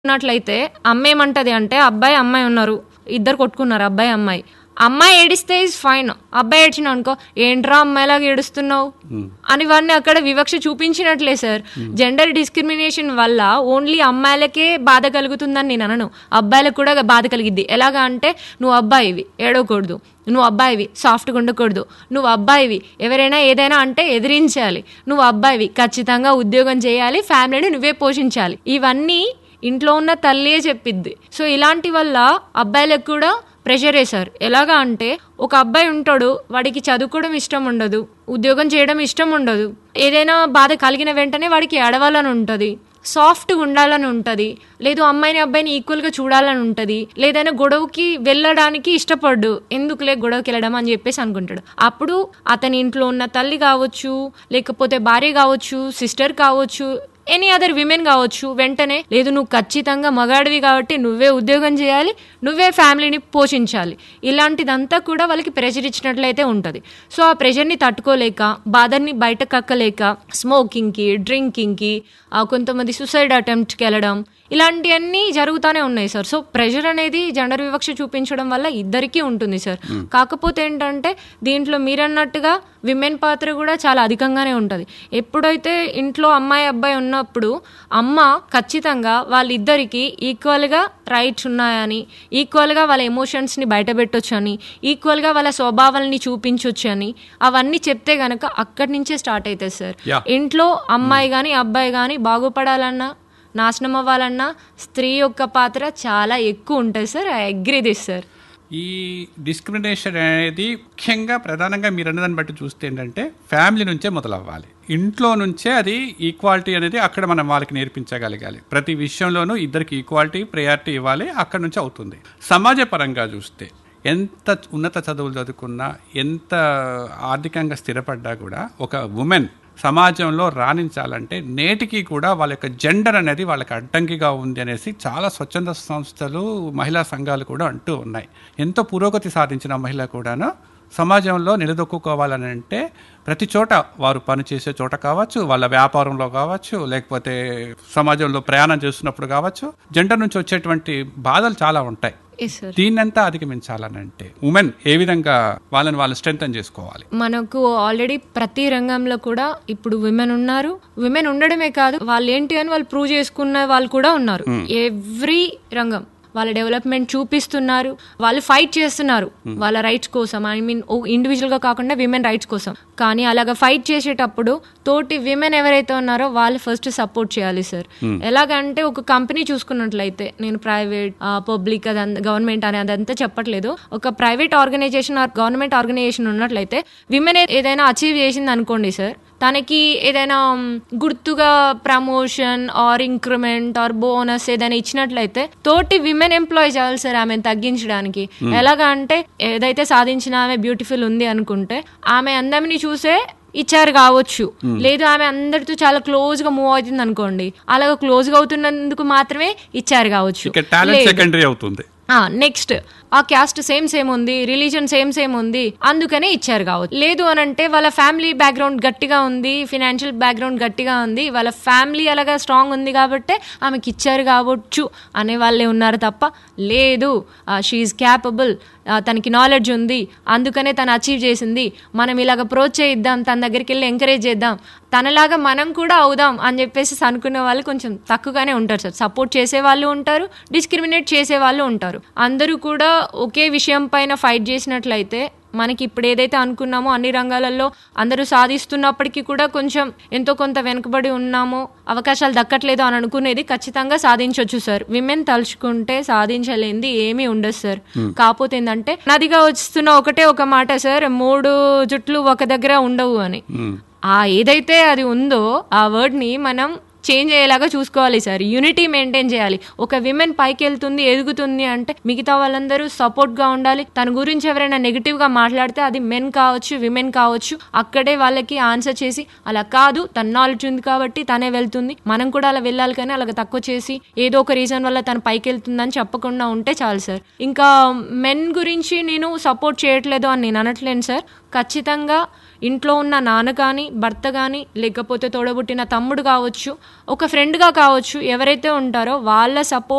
ఉన్నట్లయితే అమ్మ ఏమంటది అంటే అబ్బాయి అమ్మాయి ఉన్నారు ఇద్దరు కొట్టుకున్నారు అబ్బాయి అమ్మాయి అమ్మాయి ఏడిస్తే ఇస్ ఫైన్ అబ్బాయి ఏడ్చిన అనుకో ఏంట్రా అమ్మాయిలాగా ఏడుస్తున్నావు అని వాడిని అక్కడ వివక్ష చూపించినట్లే సార్ జెండర్ డిస్క్రిమినేషన్ వల్ల ఓన్లీ అమ్మాయిలకే బాధ కలుగుతుందని నేను అనను అబ్బాయిలకు కూడా బాధ కలిగిద్ది ఎలాగా అంటే నువ్వు అబ్బాయివి ఏడవకూడదు నువ్వు అబ్బాయివి సాఫ్ట్గా ఉండకూడదు నువ్వు అబ్బాయివి ఎవరైనా ఏదైనా అంటే ఎదిరించాలి నువ్వు అబ్బాయివి ఖచ్చితంగా ఉద్యోగం చేయాలి ఫ్యామిలీని నువ్వే పోషించాలి ఇవన్నీ ఇంట్లో ఉన్న తల్లియే చెప్పిద్ది సో ఇలాంటి వల్ల అబ్బాయిలకు కూడా ప్రెషర్ వేశారు ఎలాగా అంటే ఒక అబ్బాయి ఉంటాడు వాడికి చదువుకోవడం ఇష్టం ఉండదు ఉద్యోగం చేయడం ఇష్టం ఉండదు ఏదైనా బాధ కలిగిన వెంటనే వాడికి ఏడవాలని ఉంటుంది సాఫ్ట్గా ఉండాలని ఉంటుంది లేదు అమ్మాయిని అబ్బాయిని ఈక్వల్గా చూడాలని ఉంటుంది లేదైనా గొడవకి వెళ్ళడానికి ఇష్టపడ్డు ఎందుకులే గొడవకి వెళ్ళడం అని చెప్పేసి అనుకుంటాడు అప్పుడు అతని ఇంట్లో ఉన్న తల్లి కావచ్చు లేకపోతే భార్య కావచ్చు సిస్టర్ కావచ్చు ఎనీ అదర్ విమెన్ కావచ్చు వెంటనే లేదు నువ్వు ఖచ్చితంగా మగాడివి కాబట్టి నువ్వే ఉద్యోగం చేయాలి నువ్వే ఫ్యామిలీని పోషించాలి ఇలాంటిదంతా కూడా వాళ్ళకి ప్రెషర్ ఇచ్చినట్లయితే ఉంటుంది సో ఆ ప్రెషర్ని తట్టుకోలేక బాధని బయట కక్కలేక స్మోకింగ్కి డ్రింకింగ్కి కొంతమంది సూసైడ్ అటెంప్ట్కి వెళ్ళడం ఇలాంటివన్నీ జరుగుతూనే ఉన్నాయి సార్ సో ప్రెషర్ అనేది జెండర్ వివక్ష చూపించడం వల్ల ఇద్దరికీ ఉంటుంది సార్ కాకపోతే ఏంటంటే దీంట్లో మీరన్నట్టుగా విమెన్ పాత్ర కూడా చాలా అధికంగానే ఉంటుంది ఎప్పుడైతే ఇంట్లో అమ్మాయి అబ్బాయి ఉన్నప్పుడు అమ్మ ఖచ్చితంగా వాళ్ళిద్దరికి ఈక్వల్గా రైట్స్ ఉన్నాయని ఈక్వల్గా వాళ్ళ ఎమోషన్స్ని బయటపెట్టొచ్చు అని ఈక్వల్గా వాళ్ళ స్వభావాలని చూపించవచ్చు అని అవన్నీ చెప్తే గనక అక్కడి నుంచే స్టార్ట్ అవుతుంది సార్ Yeah. ఇంట్లో అమ్మాయి కానీ అబ్బాయి కానీ బాగుపడాలన్నా నాశనం అవ్వాలన్నా స్త్రీ యొక్క పాత్ర చాలా ఎక్కువ ఉంటుంది sir I agree this sir ఈ డిస్క్రిమినేషన్ అనేది ముఖ్యంగా ప్రధానంగా మీరు అన్నదాన్ని బట్టి చూస్తే ఏంటంటే ఫ్యామిలీ నుంచే మొదలవ్వాలి ఇంట్లో నుంచే అది ఈక్వాలిటీ అనేది అక్కడ మనం వాళ్ళకి నేర్పించగలగాలి ప్రతి విషయంలోనూ ఇద్దరికి ఈక్వాలిటీ ప్రయారిటీ ఇవ్వాలి అక్కడ నుంచి అవుతుంది సమాజ పరంగా చూస్తే ఎంత ఉన్నత చదువులు చదువుకున్నా ఎంత ఆర్థికంగా స్థిరపడ్డా కూడా ఒక ఉమెన్ సమాజంలో రాణించాలంటే నేటికి కూడా వాళ్ళ యొక్క జెండర్ అనేది వాళ్ళకి అడ్డంకిగా ఉంది అనేసి చాలా స్వచ్ఛంద సంస్థలు మహిళా సంఘాలు కూడా అంటూ ఉన్నాయి ఎంతో పురోగతి సాధించిన మహిళ కూడాను సమాజంలో నిలదొక్కుకోవాలని అంటే ప్రతి చోట వారు పనిచేసే చోట కావచ్చు వాళ్ళ వ్యాపారంలో కావచ్చు లేకపోతే సమాజంలో ప్రయాణం చేస్తున్నప్పుడు కావచ్చు జెండర్ నుంచి వచ్చేటువంటి బాధలు చాలా ఉంటాయి ఎస్ సార్ దీన్నంతా అధిగమించాలని అంటే ఉమెన్ ఏ విధంగా వాళ్ళని వాళ్ళు స్ట్రెంగ్ చేసుకోవాలి మనకు ఆల్రెడీ ప్రతి రంగంలో కూడా ఇప్పుడు విమెన్ ఉన్నారు విమెన్ ఉండడమే కాదు వాళ్ళు ఏంటి అని వాళ్ళు ప్రూవ్ చేసుకున్న వాళ్ళు కూడా ఉన్నారు ఎవ్రీ రంగం వాళ్ళ డెవలప్మెంట్ చూపిస్తున్నారు వాళ్ళు ఫైట్ చేస్తున్నారు వాళ్ళ రైట్స్ కోసం ఐ మీన్ ఇండివిజువల్ గా కాకుండా విమెన్ రైట్స్ కోసం కానీ అలాగ ఫైట్ చేసేటప్పుడు తోటి విమెన్ ఎవరైతే ఉన్నారో వాళ్ళు ఫస్ట్ సపోర్ట్ చేయాలి సార్ ఎలాగంటే ఒక కంపెనీ చూసుకున్నట్లయితే నేను ప్రైవేట్ పబ్లిక్ అదంతా గవర్నమెంట్ అని అదంతా చెప్పట్లేదు ఒక private organisation or government organisation ఉన్నట్లయితే విమెన్ ఏదైనా అచీవ్ చేసింది అనుకోండి సార్ తనకి ఏదైనా మ్, గుర్తుగా promotion or increment or bonus ఏదైనా ఇచ్చినట్లయితే తోటి విమెన్ ఎంప్లాయ్ చేయాలి సార్ ఆమెను తగ్గించడానికి ఎలాగా అంటే ఏదైతే సాధించిన ఆమె బ్యూటిఫుల్ ఉంది అనుకుంటే ఆమె అందరిని చూసే ఇచ్చారు కావచ్చు లేదు ఆమె అందరితో చాలా క్లోజ్ గా మూవ్ అవుతుంది అనుకోండి అలాగ క్లోజ్ గా అవుతున్నందుకు మాత్రమే ఇచ్చారు కావచ్చు ఇక టాలెంట్ లేదు. సెకండరీ అవుతుంది నెక్స్ట్ ఆ క్యాస్ట్ సేమ్ సేమ్ ఉంది రిలీజన్ సేమ్ సేమ్ ఉంది అందుకనే ఇచ్చారు కావచ్చు లేదు అని అంటే వాళ్ళ ఫ్యామిలీ బ్యాక్గ్రౌండ్ గట్టిగా ఉంది ఫినాన్షియల్ బ్యాక్గ్రౌండ్ గట్టిగా ఉంది వాళ్ళ ఫ్యామిలీ అలాగా స్ట్రాంగ్ ఉంది కాబట్టి ఆమెకి ఇచ్చారు కావచ్చు అనే వాళ్ళే ఉన్నారు తప్ప లేదు షీఈ్ క్యాపబుల్ తనకి నాలెడ్జ్ ఉంది అందుకనే తను అచీవ్ చేసింది మనం ఇలాగ ప్రోత్సహిద్దాం తన దగ్గరికి వెళ్ళి ఎంకరేజ్ చేద్దాం తనలాగా మనం కూడా అవుదాం అని చెప్పేసి అనుకునే వాళ్ళు కొంచెం తక్కువగానే ఉంటారు సార్ సపోర్ట్ చేసే వాళ్ళు ఉంటారు డిస్క్రిమినేట్ చేసే వాళ్ళు ఉంటారు అందరూ కూడా ఒకే విషయం పైన ఫైట్ చేసినట్లయితే మనకి ఇప్పుడు ఏదైతే అనుకున్నామో అన్ని రంగాలలో అందరూ సాధిస్తున్నప్పటికీ కూడా కొంచెం ఎంతో కొంత వెనుకబడి ఉన్నామో అవకాశాలు దక్కట్లేదు అని అనుకునేది ఖచ్చితంగా సాధించవచ్చు సార్ విమెన్ తలుచుకుంటే సాధించలేనిది ఏమీ ఉండదు సార్ కాకపోతే ఏంటంటే నదిగా వస్తున్న ఒకటే ఒక మాట సార్ మూడు జుట్లు ఒక దగ్గర ఉండవు అని ఆ ఏదైతే అది ఉందో ఆ వర్డ్ ని మనం చేంజ్ అయ్యేలాగా చూసుకోవాలి సార్ యూనిటీ మెయింటైన్ చేయాలి ఒక విమెన్ పైకి వెళ్తుంది ఎదుగుతుంది అంటే మిగతా వాళ్ళందరూ సపోర్ట్ గా ఉండాలి తన గురించి ఎవరైనా నెగిటివ్ గా మాట్లాడితే అది మెన్ కావచ్చు విమెన్ కావచ్చు అక్కడే వాళ్ళకి ఆన్సర్ చేసి అలా కాదు తన నాలెడ్జ్ ఉంది కాబట్టి తనే వెళ్తుంది మనం కూడా అలా వెళ్ళాలి కానీ అలాగ తక్కువ చేసి ఏదో ఒక రీజన్ వల్ల తను పైకి వెళ్తుందని చెప్పకుండా ఉంటే చాలు సార్ ఇంకా మెన్ గురించి నేను సపోర్ట్ చేయట్లేదు అని నేను అనట్లేను సార్ ఖచ్చితంగా ఇంట్లో ఉన్న నాన్న కానీ భర్త కానీ లేకపోతే తోడబుట్టిన తమ్ముడు కావచ్చు ఒక ఫ్రెండ్గా కావచ్చు ఎవరైతే ఉంటారో వాళ్ళ సపోర్ట్